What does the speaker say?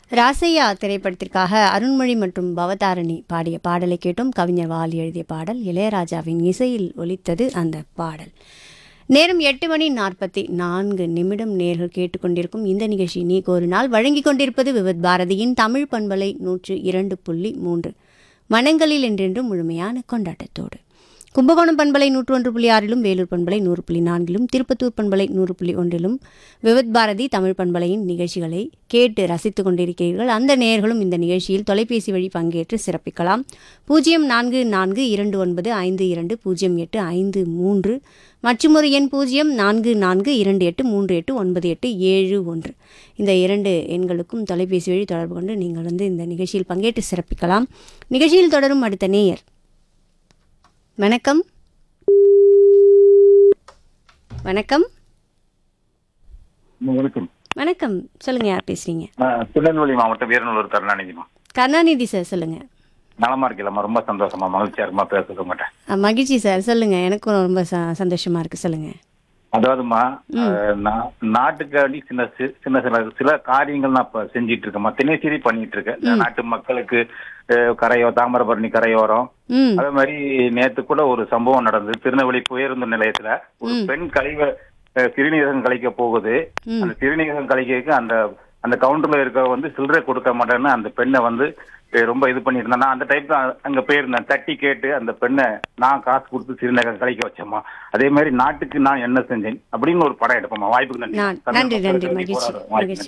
ராசையா திரைப்படத்திற்காக அருண்மொழி மற்றும் பவதாரணி பாடிய பாடலை கேட்டும் கவிஞர் வாலி எழுதிய பாடல் இளையராஜாவின் இசையில் ஒலித்தது அந்த பாடல் நேரம் எட்டு மணி நாற்பத்தி நான்கு நிமிடம் நேர்கள் கேட்டுக்கொண்டிருக்கும் இந்த நிகழ்ச்சி நீ ஒரு நாள் வழங்கிக் கொண்டிருப்பது விவத் பாரதியின் தமிழ் பண்பலை நூற்று இரண்டு புள்ளி மூன்று மனங்களில் என்றென்றும் முழுமையான கொண்டாட்டத்தோடு கும்பகோணம் பண்பலை நூற்று ஒன்று புள்ளி ஆறிலும் வேலூர் பண்பலை நூறு புள்ளி நான்கிலும் திருப்பத்தூர் பண்பலை நூறு புள்ளி ஒன்றிலும் விவத் பாரதி தமிழ் பண்பலையின் நிகழ்ச்சிகளை கேட்டு ரசித்துக் கொண்டிருக்கிறீர்கள் அந்த நேயர்களும் இந்த நிகழ்ச்சியில் தொலைபேசி வழி பங்கேற்று சிறப்பிக்கலாம் பூஜ்ஜியம் நான்கு நான்கு இரண்டு ஒன்பது ஐந்து இரண்டு பூஜ்ஜியம் எட்டு ஐந்து மூன்று மற்றும் ஒரு எண் பூஜ்ஜியம் நான்கு நான்கு இரண்டு எட்டு மூன்று எட்டு ஒன்பது எட்டு ஏழு ஒன்று இந்த இரண்டு எண்களுக்கும் தொலைபேசி வழி தொடர்பு கொண்டு நீங்கள் வந்து இந்த நிகழ்ச்சியில் பங்கேற்று சிறப்பிக்கலாம் நிகழ்ச்சியில் தொடரும் அடுத்த நேயர் வணக்கம் வணக்கம் வணக்கம் வணக்கம் சொல்லுங்க யார் பேசுறீங்க நான் திருநெல்வேலி மாவட்டம் வீரநல்லூர் கருணாநிதிமா கருணாநிதி சார் சொல்லுங்க நலமா இருக்கலாமா ரொம்ப சந்தோஷமா மகிழ்ச்சியா இருக்குமா பேசுறது உங்கள்கிட்ட அஹ், மகிழ்ச்சி சார் சொல்லுங்க எனக்கும் ரொம்ப ச- சந்தோஷமா இருக்கு சொல்லுங்க அதாவதுமா அஹ், நா- நாட்டுக்காண்டி சின்ன சி- சின்ன சில சில காரியங்கள் நான் இப்ப செஞ்சிட்டு இருக்கேம்மா தினசரி பண்ணிட்டு இருக்கேன் இந்த நாட்டு மக்களுக்கு அஹ், கரையோ தாமிரபரணி கரையோரம் ம் அதே மாதிரி நேத்து கூட ஒரு சம்பவம் நடந்தது திருநெல்வேலி பேருந்து நிலையத்துல ஒரு பெண் கழிவ அஹ், சிறுநீரகம் கழிக்க போகுது ம். அந்த சிறுநீரகம் கழிக்க அந்த அந்த கவுண்டர்ல இருக்க வந்து சில்லறை கொடுக்க மாட்டேன்னு அந்த பெண்ணை வந்து அஹ், ரொம்ப இது பண்ணியிருந்தேன் நான் அந்த டைப்ல அங்க போயிருந்தேன் தட்டி கேட்டு அந்த பெண்ணை நான் காசு கொடுத்து சிறுநீரகம் கழிக்க வச்சேம்மா அதே மாதிரி நாட்டுக்கு நான் என்ன செஞ்சேன் அப்படின்னு ஒரு படம் எடுப்போம்மா வாய்ப்புக்கு நன்றி நான் நன்றி நன்றி மகிழ்ச்சி மகிழ்ச்சி